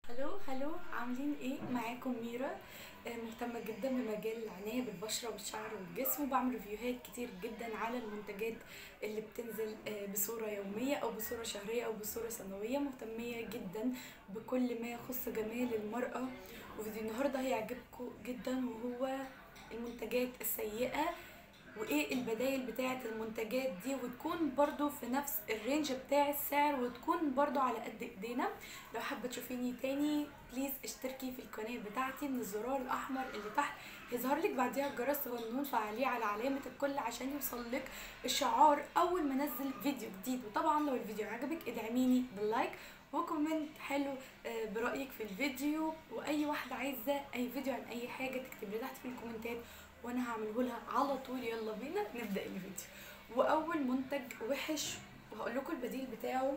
هلو هلو عاملين ايه معاكم ميرا آه، مهتمة جدا بمجال العناية بالبشرة والشعر والجسم وبعمل ريفيوهات كتير جدا على المنتجات اللي بتنزل آه، بصورة يومية او بصورة شهرية او بصورة سنوية مهتمية جدا بكل ما يخص جمال المرأة وفيديو النهاردة هيعجبكم جدا وهو المنتجات السيئة وايه البدايل بتاعه المنتجات دي وتكون برضو في نفس الرينج بتاع السعر وتكون برضو على قد ايدينا لو حابه تشوفيني تاني بليز اشتركي في القناه بتاعتي من الزرار الاحمر اللي تحت يظهر لك بعديها الجرس صغنون فعليه على علامه الكل عشان يوصل لك الشعار اول ما انزل فيديو جديد وطبعا لو الفيديو عجبك ادعميني باللايك وكومنت حلو آه، برايك في الفيديو واي واحده عايزه اي فيديو عن اي حاجه تكتب لي تحت في الكومنتات وانا هعمله لها على طول يلا بينا نبدا الفيديو واول منتج وحش وهقول لكم البديل بتاعه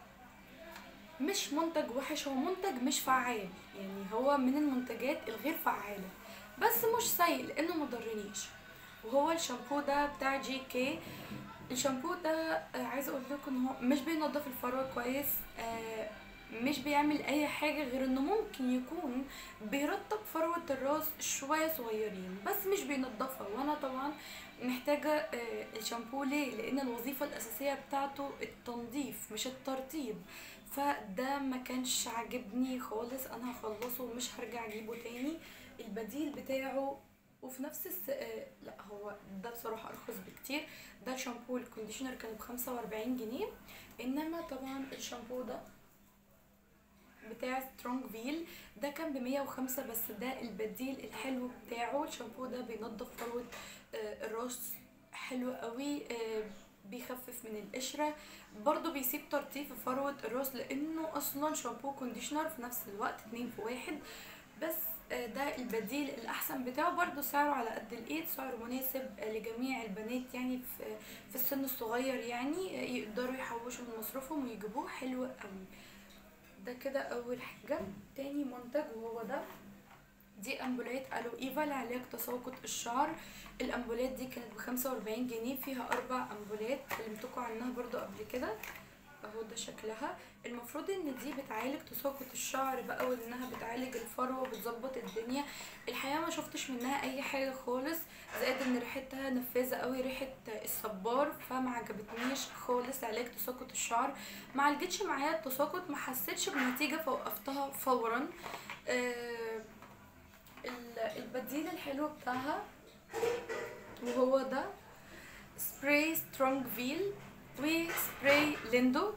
مش منتج وحش هو منتج مش فعال يعني هو من المنتجات الغير فعاله بس مش سيء لانه ما ضرنيش وهو الشامبو ده بتاع جي كي الشامبو ده آه، عايزه اقول لكم ان هو مش بينضف الفروه كويس آه، مش بيعمل اي حاجه غير انه ممكن يكون بيرطب فروه الراس شويه صغيرين بس مش بينضفها وانا طبعا محتاجه آه، الشامبو ليه لان الوظيفه الاساسيه بتاعته التنظيف مش الترطيب فده ما كانش عاجبني خالص انا هخلصه ومش هرجع اجيبه تاني البديل بتاعه وفي نفس الس... آه، لا هو ده بصراحة أرخص بكتير ده الشامبو الكونديشنر كان بخمسة وأربعين جنيه إنما طبعا الشامبو ده بتاع سترونج فيل ده كان بمية وخمسة بس ده البديل الحلو بتاعه الشامبو ده بينضف فروة آه، الراس حلو قوي آه، بيخفف من القشرة برضو بيسيب ترطيب في فروة الراس لأنه أصلا شامبو كونديشنر في نفس الوقت اتنين في واحد بس آه، ده البديل الأحسن بتاعه برضو سعره على قد الإيد سعره مناسب آه، لجميع البنات يعني في في السن الصغير يعني آه، يقدروا يحوشوا من مصروفهم ويجيبوه حلو قوي ده كده اول حاجه تاني منتج وهو ده دي امبولات الو ايفا لعلاج تساقط الشعر الامبولات دي كانت بخمسة واربعين جنيه فيها اربع امبولات كلمتكم عنها برضو قبل كده اهو ده شكلها المفروض ان دي بتعالج تساقط الشعر بقى وانها بتعالج الفروه وبتظبط الدنيا الحقيقه ما شفتش منها اي حاجه خالص زائد ان ريحتها نفاذه قوي ريحه الصبار فما عجبتنيش خالص علاج تساقط الشعر ما عالجتش معايا التساقط ما حسيتش بنتيجه فوقفتها فورا آه ال- البديل الحلو بتاعها وهو ده سبراي سترونج فيل وسبراي ليندو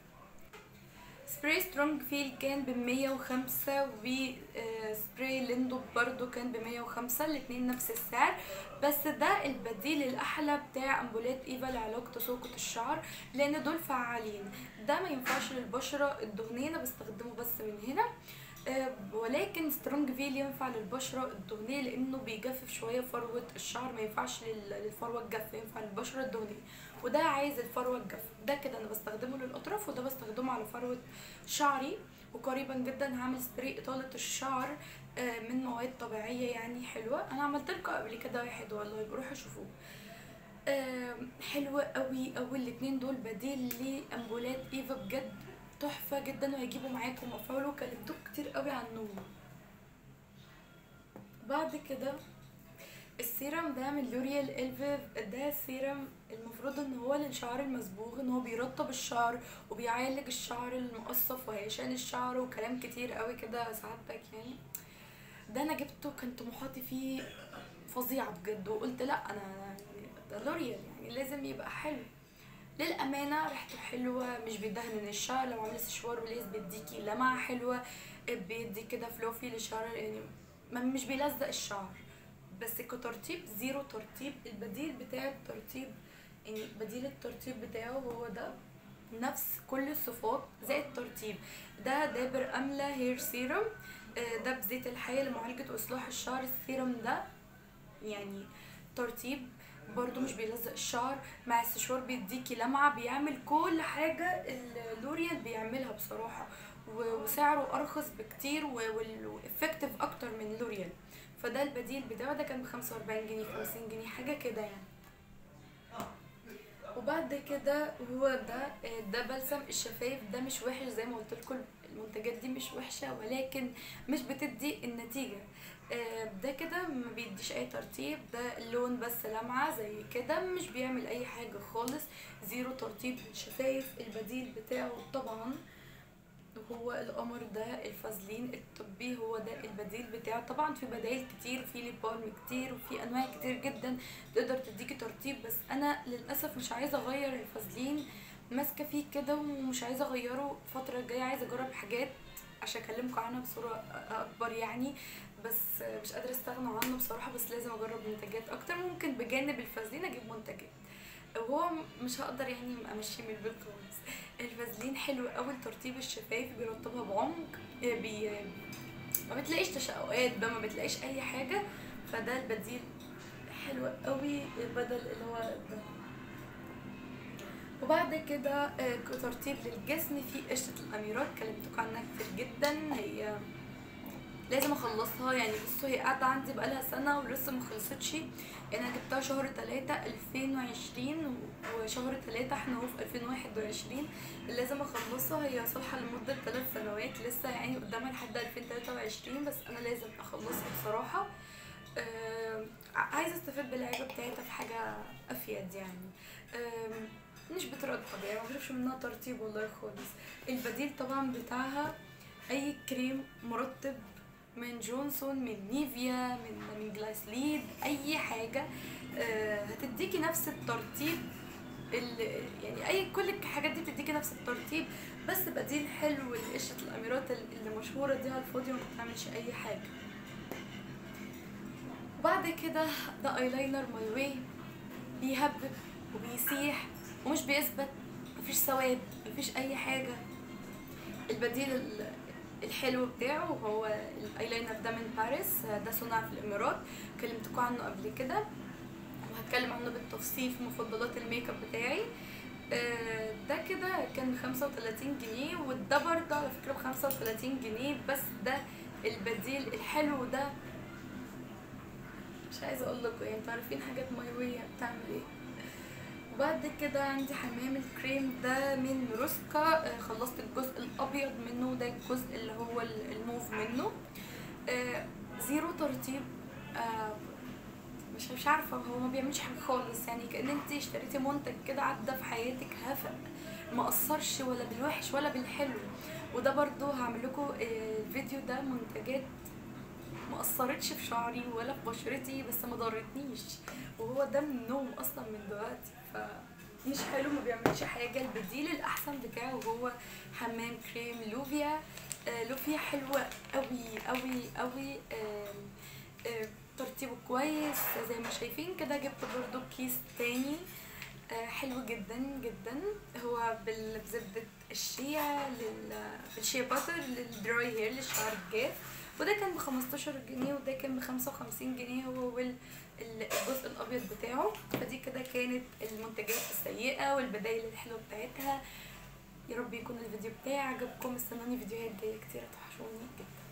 سبراي سترونج فيل كان بمية وخمسة وسبراي ليندو برضو كان بمية وخمسة الاتنين نفس السعر بس ده البديل الأحلى بتاع أمبولات إيفا لعلاج تساقط الشعر لأن دول فعالين ده ما ينفعش للبشرة الدهنية أنا بستخدمه بس من هنا آه، ولكن سترونج فيل ينفع للبشرة الدهنية لأنه بيجفف شوية فروة الشعر ما ينفعش لل- للفروة الجافة ينفع للبشرة الدهنية وده عايز الفروة الجافة ده كده أنا بستخدمه للأطراف وده بستخدمه على فروة شعري وقريبا جدا هعمل سبراي إطالة الشعر آه، من مواد طبيعية يعني حلوة أنا عملت لكم قبل كده واحد والله يبقى روحوا شوفوه آم، حلوة قوي قوي الاتنين دول بديل لأمبولات إيفا بجد تحفة جدا وهيجيبوا معاكم مفعول وكلمتكم كتير قوي عنهم بعد كده السيرم ده من لوريال الفيف ده سيرم المفروض ان هو للشعر المصبوغ ان هو بيرطب الشعر وبيعالج الشعر المقصف وهيشان الشعر وكلام كتير قوي كده سعادتك يعني ده انا جبته كان طموحاتي فيه فظيعة بجد وقلت لا انا يعني ده لوريال يعني لازم يبقى حلو للأمانة ريحته حلوة مش بيدهن الشعر لو عملت سشوار وليز بيديكي لمعة حلوة بيدي كده فلوفي للشعر يعني ما- مش بيلزق الشعر بس كترطيب زيرو ترطيب البديل بتاع الترطيب يعني بديل الترطيب بتاعه هو ده نفس كل الصفات زائد ترطيب ده دابر أملة هير سيرم آه، ده بزيت الحياة لمعالجة وإصلاح الشعر السيرم ده يعني ترطيب برضو مش بيلزق الشعر مع السشوار بيديكي لمعة بيعمل كل حاجة اللوريال بيعملها بصراحة و- وسعره أرخص بكتير وإفكتيف أكتر من لوريال فده البديل بتاعه ده كان بخمسة وأربعين جنيه خمسين جنيه حاجة كده يعني وبعد كده هو ده ده بلسم الشفايف ده مش وحش زي ما قلت لكم المنتجات دي مش وحشه ولكن مش بتدي النتيجه آه، ده كده ما بيديش اي ترطيب ده اللون بس لمعه زي كده مش بيعمل اي حاجه خالص زيرو ترطيب للشفايف البديل بتاعه طبعا هو القمر ده الفازلين الطبي هو ده البديل بتاعه طبعا في بدائل كتير في ليب بالم كتير وفي انواع كتير جدا تقدر تديكي ترطيب بس انا للاسف مش عايزه اغير الفازلين ماسكه فيه كده ومش عايزه اغيره الفتره الجايه عايزه اجرب حاجات عشان اكلمكم عنها بصوره اكبر يعني بس مش قادره استغنى عنه بصراحه بس لازم اجرب منتجات اكتر ممكن بجانب الفازلين اجيب منتجات وهو مش هقدر يعني امشيه من البيت خالص الفازلين حلو قوي لترطيب الشفايف بيرطبها بعمق آه، بي ما بتلاقيش تشققات بقى ما بتلاقيش اي حاجه فده البديل حلو قوي بدل اللي هو ده وبعد كده آه، ترطيب للجسم في قشرة الأميرات كلمتكم عنها كتير جدا هي لازم اخلصها يعني بصوا هي قاعدة عندي بقالها سنة ولسه ما خلصتش يعني انا جبتها شهر تلاتة الفين وعشرين وشهر تلاتة احنا اهو في الفين واحد وعشرين لازم اخلصها هي صالحة لمدة ثلاث سنوات لسه يعني قدامها لحد الفين تلاتة وعشرين بس انا لازم اخلصها بصراحة آم، عايزة استفاد باللعيبة بتاعتها في حاجة افيد يعني آم، مش بترطب يعني ما بشوفش منها ترطيب والله خالص البديل طبعا بتاعها اي كريم مرطب من جونسون من نيفيا من من جلاسليد اي حاجه آه، هتديكي نفس الترطيب ال- يعني اي كل الحاجات دي بتديكي نفس الترطيب بس بديل حلو لقشره الاميرات اللي مشهوره دي على الفاضي وما بتعملش اي حاجه وبعد كده ده ايلاينر ماي واي بيهبب وبيسيح ومش بيثبت مفيش سواد مفيش اي حاجه البديل ال- الحلو بتاعه هو الايلاينر ده من باريس ده صنع في الامارات كلمتكم عنه قبل كده وهتكلم عنه بالتفصيل في مفضلات الميك اب بتاعي آه، ده كده كان ب 35 جنيه وده برضه على فكره ب 35 جنيه بس ده البديل الحلو ده مش عايزه اقول لكم يعني انتوا عارفين حاجات مايويه بتعمل ايه وبعد كده عندي حمام الكريم ده من روسكا آه، خلصت الجزء الابيض منه ده الجزء اللي هو ال- الموف منه آه، زيرو ترطيب آه، مش مش عارفه هو ما بيعملش حاجه خالص يعني كان انت اشتريتي منتج كده عدى في حياتك هفق ما اثرش ولا بالوحش ولا بالحلو وده برضو هعمل لكم آه، الفيديو ده منتجات ما اثرتش في شعري ولا في بشرتي بس ما ضرتنيش وهو ده من النوم اصلا من دلوقتي ف مش حلو ما بيعملش حاجه البديل الاحسن بتاعه هو حمام كريم لوفيا آه لوفيا حلوه قوي قوي قوي آه آه ترتيبه كويس زي ما شايفين كده جبت برضو كيس تاني آه حلو جدا جدا هو بال- بزبدة الشيا لل بالشيا باتر للدراي هير للشعر الجاف وده كان ب 15 جنيه وده كان ب 55 جنيه هو وال ال- الجزء الابيض بتاعه فدي كده كانت المنتجات السيئه والبدائل الحلوه بتاعتها يا رب يكون الفيديو بتاعي عجبكم استنوني فيديوهات جايه كتير هتوحشوني جدا